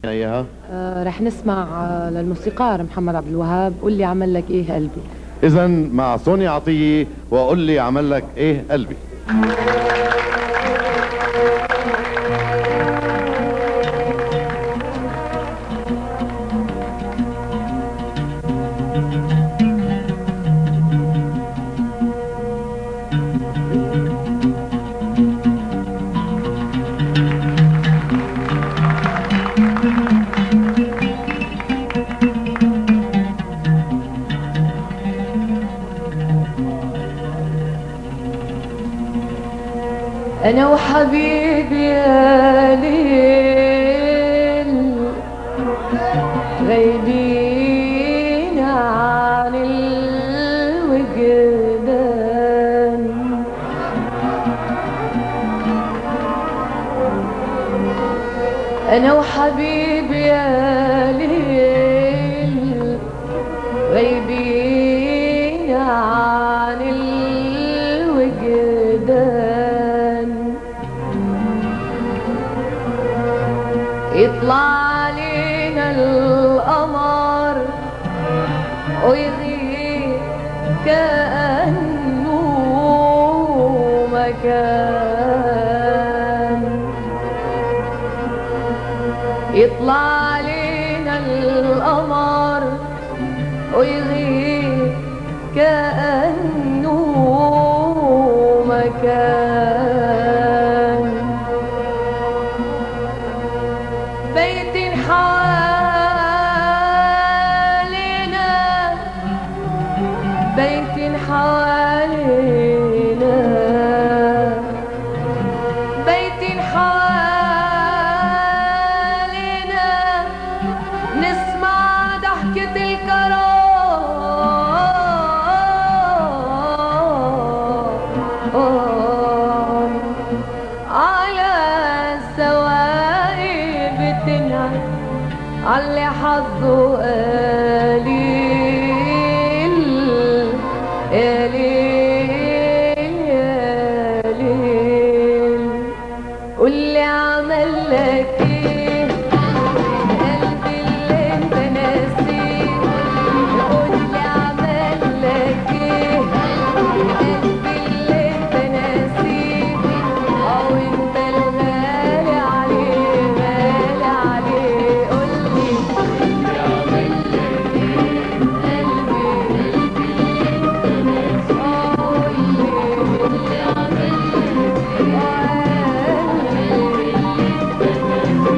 اياها آه رح نسمع آه للموسيقار محمد عبد الوهاب قل لي عمل لك ايه قلبي اذا مع سوني عطيه وقل لي عمل لك ايه قلبي انا وحبيبي يا ليل غايبين عن الوجدان انا وحبيبي يا ليل غايبين عن الوجدان يطلع علينا القمر ويغيب كأنه مكان يطلع علينا القمر ويغيب كأنه مكان بيت حوالينا بيت حوالينا بيت حوالينا نسمع ضحكة الكرام على السواقي بتنعم علي حظه قليل قليل قليل قولي عمل لك ايه قلبي اللي انت ناسيه قولي عمل لك ايه قلبي اللي انت ناسيه او انت الغالي عليه غالي عليه قولي عمل لك ايه قلبي قولي قولي عمل لك ايه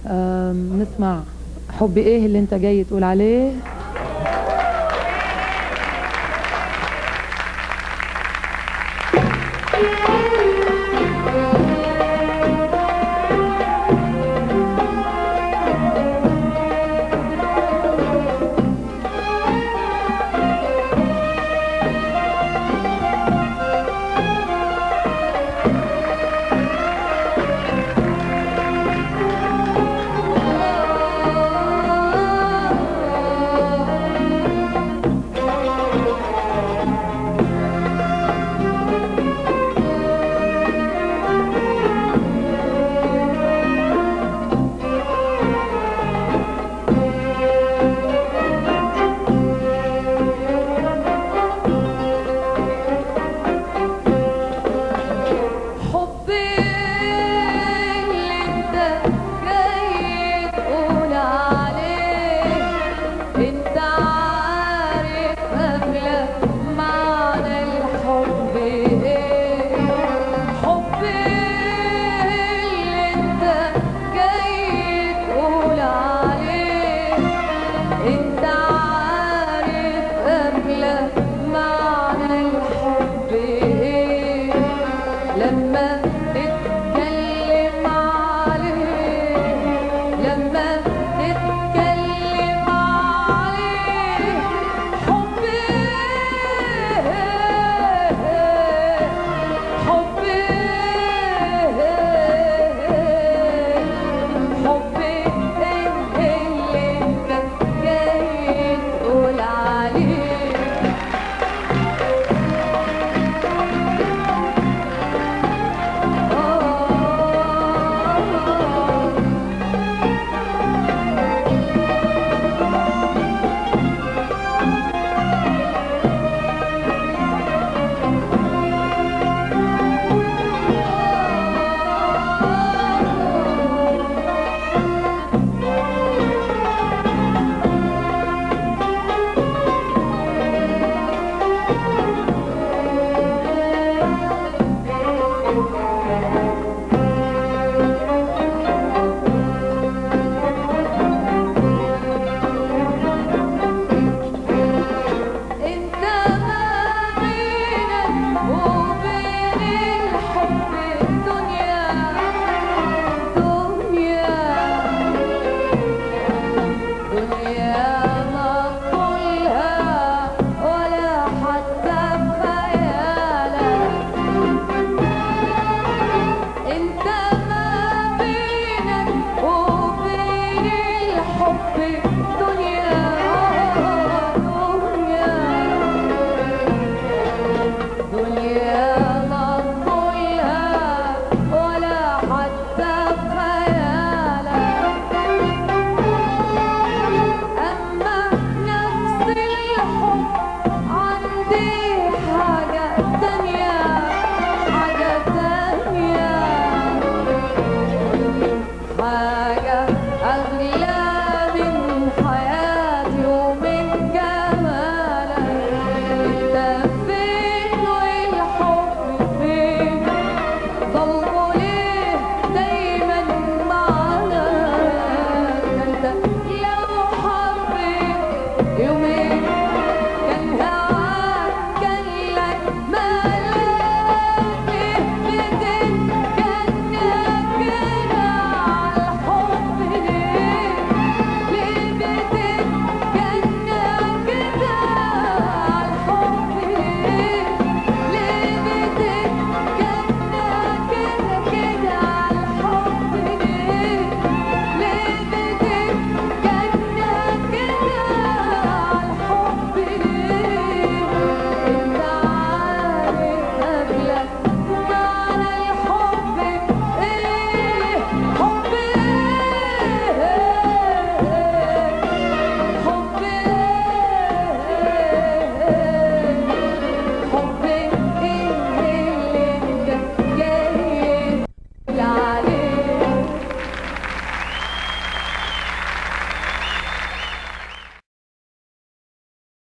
أم، نسمع حبي ايه اللي انت جاي تقول عليه حبي اللي انت جاي تقول عليه انت عارف قبل معنى الحب ايه حبي اللي انت جاي تقول عليه انت عارف قبل معنى الحب ايه لما نتكلم عليه لما نتكلم عليه حبي حبي حبي اللي انت جاي تقول عليه انت ما بينك وبين الحب دنيا دنيا دنيا ما طولها ولا حتى بخيالك انت ما بينك وبين الحب دنيا دنيا دنيا ما طولها ولا حتى بخيالك أما نفس الحب عندي حاجة تانية حاجة تانية